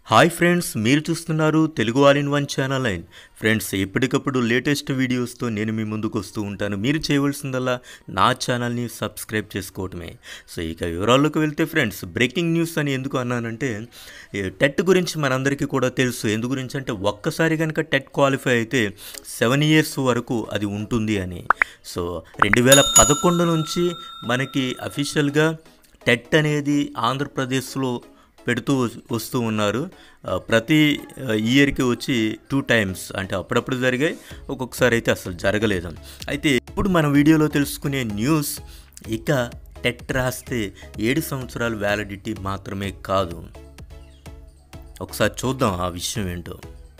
hi friends మీరు చూస్తున్నారు Telugu all in one channel line friends ఎప్పటికప్పుడు లేటెస్ట్ వీడియోస్తో నేను మీ ముందుకు వస్తూ ఉంటాను మీరు చేయవలసిందల్లా నా ఛానల్ని సబ్స్క్రైబ్ చేసుకోవటమే సో ఇక వివరాల్లోకి వెళ్తే ఫ్రెండ్స్ బ్రేకింగ్ న్యూస్ అని ఎందుకు అన్నానంటే ఈ టెట్ గురించి మనందరికీ కూడా తెలుసు ఎందు గురించి అంటే ఒక్కసారి కనుక టెట్ క్వాలిఫై అయితే సెవెన్ ఇయర్స్ వరకు అది ఉంటుంది అని సో రెండు వేల పదకొండు నుంచి మనకి అఫీషియల్గా టెట్ అనేది ఆంధ్రప్రదేశ్లో పెడుతూ వస్తూ ఉన్నారు ఆ, ప్రతి ఆ, ఇయర్కి వచ్చి టూ టైమ్స్ అంటే అప్పుడప్పుడు జరిగాయి ఒక్కొక్కసారి అయితే అసలు జరగలేదు అయితే ఇప్పుడు మన వీడియోలో తెలుసుకునే న్యూస్ ఇక టెట్ రాస్తే ఏడు సంవత్సరాల వ్యాలిడిటీ మాత్రమే కాదు ఒకసారి చూద్దాం ఆ విషయం ఏంటో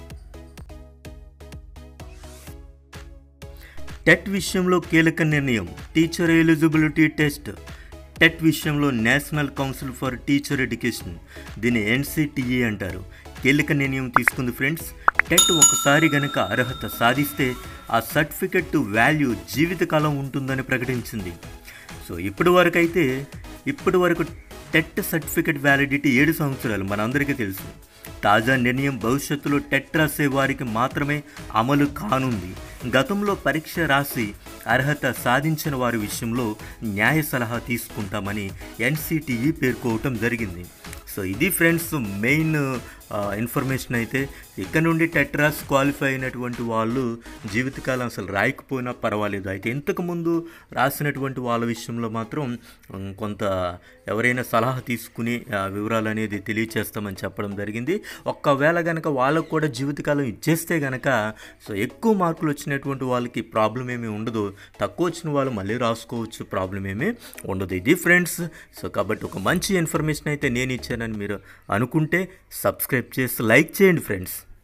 టెట్ విషయంలో కీలక నిర్ణయం టీచర్ ఎలిజిబిలిటీ టెస్ట్ టెట్ విషయంలో national council for teacher education దీన్ని ఎన్సిటిఈ అంటారు కీలక నిర్ణయం తీసుకుంది ఫ్రెండ్స్ టెట్ ఒకసారి గనక అర్హత సాధిస్తే ఆ సర్టిఫికెట్ వాల్యూ జీవితకాలం ఉంటుందని ప్రకటించింది సో ఇప్పటి వరకు అయితే ఇప్పటి వరకు టెట్ సర్టిఫికెట్ వ్యాలిడిటీ ఏడు సంవత్సరాలు మనందరికీ తెలుసు తాజా నిర్ణయం భవిష్యత్తులో టెట్ రాసే వారికి మాత్రమే అమలు కానుంది గతంలో పరీక్ష రాసి అర్హత సాధించిన వారి విషయంలో న్యాయ సలహా తీసుకుంటామని ఎన్సిటిఈ పేర్కోవటం జరిగింది సో ఇది ఫ్రెండ్స్ మెయిన్ ఇన్ఫర్మేషన్ అయితే ఇక్కడ నుండి టెట్రాస్ క్వాలిఫై అయినటువంటి వాళ్ళు జీవితకాలం అసలు రాయకపోయినా పర్వాలేదు అయితే ఇంతకుముందు రాసినటువంటి వాళ్ళ విషయంలో మాత్రం ఉమ్, కొంత ఎవరైనా సలహా తీసుకుని ఆ, వివరాలు అనేది తెలియచేస్తామని చెప్పడం జరిగింది ఒక్కవేళ కనుక వాళ్ళకు కూడా జీవితకాలం ఇచ్చేస్తే కనుక సో ఎక్కువ మార్కులు వచ్చినటువంటి వాళ్ళకి ప్రాబ్లం ఏమీ ఉండదు తక్కువ వచ్చిన వాళ్ళు మళ్ళీ రాసుకోవచ్చు ప్రాబ్లం ఏమీ ఉండదు ఇది ఫ్రెండ్స్ సో కాబట్టి ఒక మంచి ఇన్ఫర్మేషన్ అయితే నేను ఇచ్చానని మీరు అనుకుంటే సబ్స్క్రైబ్ చేసి లైక్ చేయండి ఫ్రెండ్స్